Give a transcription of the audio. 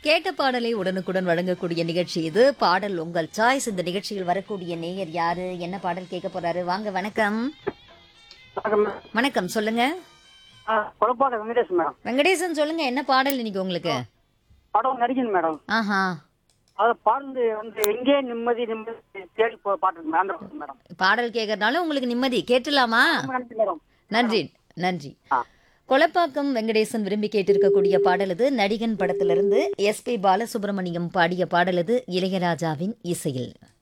கேட்ட பாடலை உடனுக்குடன் வழங்கக்கூடிய நிகழ்ச்சி இது பாடல் உங்கள் சாய்ஸ் இந்த நிகழ்ச்சியில் வரக்கூடிய நேயர் யாரு என்ன பாடல் கேட்க போறாரு வாங்க வணக்கம் வணக்கம் மேடம். வணக்கம் சொல்லுங்க ஆ, கொலப்பாக்க வெங்கடேஷ் மேடம் வெங்கடேசன் சொல்லுங்க என்ன பாடல் இன்னைக்கு உங்களுக்கு படம் நடிகன் மேடம் ஆஹா அது பாடல் வந்து எங்கே நிம்மதி நிம்மதி தேடி போ பாட்டு இருக்கு மேடம். அந்த பாட்டு மேடம் பாடல் கேட்கறதுனால உங்களுக்கு நிம்மதி கேட்டுலாமா நன்றி மேடம் நன்றி நன்றி ஆ. கொலப்பாக்கம் வெங்கடேசன் விரும்பி கேட்டிருக்கக்கூடிய பாடல் இது நடிகன் படத்திலிருந்து எஸ் பி பாலசுப்ரமணியம் பாடிய பாடல் இது இளையராஜாவின் இசையில்